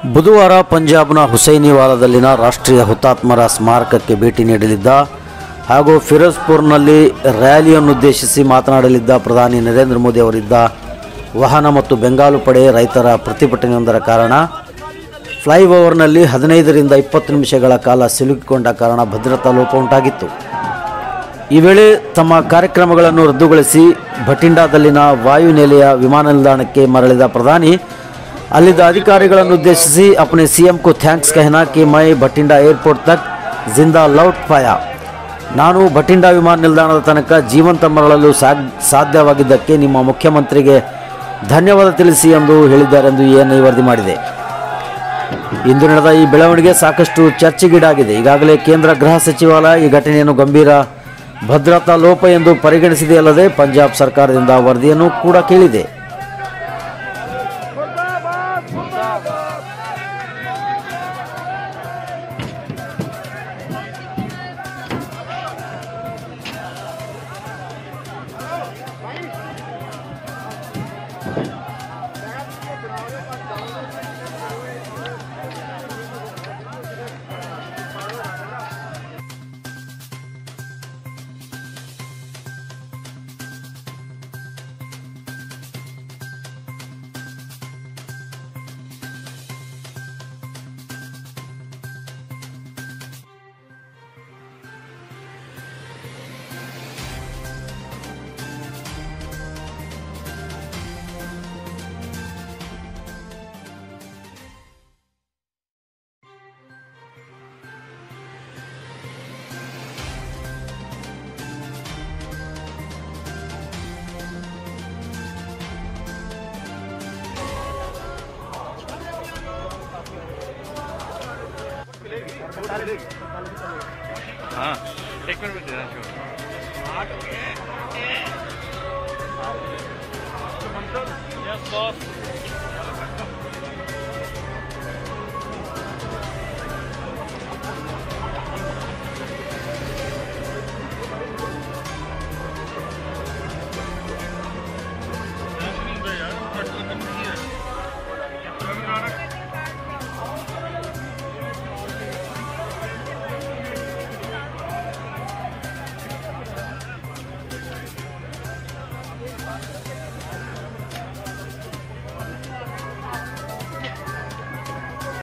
ಬುಧವಾರ ಪಂಜಾಬ್ನ ಹುಸೈನಿವಾಲದಲ್ಲಿನ ರಾಷ್ಟ್ರೀಯ ಹುತಾತ್ಮರ ಸ್ಮಾರಕಕ್ಕೆ ಭೇಟಿ ನೀಡಲಿದ್ದ ಹಾಗೂ ಫಿರೋಜ್ಪುರ್ನಲ್ಲಿ ರ್ಯಾಲಿಯನ್ನುದ್ದೇಶಿಸಿ ಮಾತನಾಡಲಿದ್ದ ಪ್ರಧಾನಿ ನರೇಂದ್ರ ಮೋದಿ ಅವರಿದ್ದ ವಾಹನ ಮತ್ತು ಬೆಂಗಾಲು ಪಡೆ ರೈತರ ಪ್ರತಿಭಟನೆಯೊಂದರ ಕಾರಣ ಫ್ಲೈಓವರ್ನಲ್ಲಿ ಹದಿನೈದರಿಂದ ಇಪ್ಪತ್ತು ನಿಮಿಷಗಳ ಕಾಲ ಸಿಲುಕಿಕೊಂಡ ಕಾರಣ ಭದ್ರತಾ ಲೋಪ ಉಂಟಾಗಿತ್ತು ಈ ವೇಳೆ ತಮ್ಮ ಕಾರ್ಯಕ್ರಮಗಳನ್ನು ರದ್ದುಗೊಳಿಸಿ ಭಟಿಂಡಾದಲ್ಲಿನ ವಾಯುನೆಲೆಯ ವಿಮಾನ ನಿಲ್ದಾಣಕ್ಕೆ ಮರಳಿದ ಪ್ರಧಾನಿ ಅಲ್ಲಿದ್ದ ಅಧಿಕಾರಿಗಳನ್ನು ಉದ್ದೇಶಿಸಿ अपने सीएम को थैंक्स कहना कि मैं ಭಟಿಂಡಾ ಏರ್ಪೋರ್ಟ್ ತಕ್ ಜಿಂದಾ ಲೌಟ್ ಪಾಯಾ ನಾನು ಭಟಿಂಡಾ ವಿಮಾನ ನಿಲ್ದಾಣದ ತನಕ ಜೀವಂತ ಮರಳಲು ಸಾಗ್ ಸಾಧ್ಯವಾಗಿದ್ದಕ್ಕೆ ನಿಮ್ಮ ಮುಖ್ಯಮಂತ್ರಿಗೆ ಧನ್ಯವಾದ ತಿಳಿಸಿ ಎಂದು ಹೇಳಿದ್ದಾರೆಂದು ಎಎನ್ಐ ವರದಿ ಮಾಡಿದೆ ಇಂದು ನಡೆದ ಈ ಬೆಳವಣಿಗೆ ಸಾಕಷ್ಟು ಚರ್ಚೆಗೀಡಾಗಿದೆ ಈಗಾಗಲೇ ಕೇಂದ್ರ ಗೃಹ ಸಚಿವಾಲಯ ಈ ಘಟನೆಯನ್ನು ಗಂಭೀರ ಭದ್ರತಾ ಲೋಪ ಎಂದು ಪರಿಗಣಿಸಿದೆಯಲ್ಲದೆ ಪಂಜಾಬ್ ಸರ್ಕಾರದಿಂದ ವರದಿಯನ್ನು ಕೂಡ ಕೇಳಿದೆ हाँ एक मिनट में देना शो यस बॉस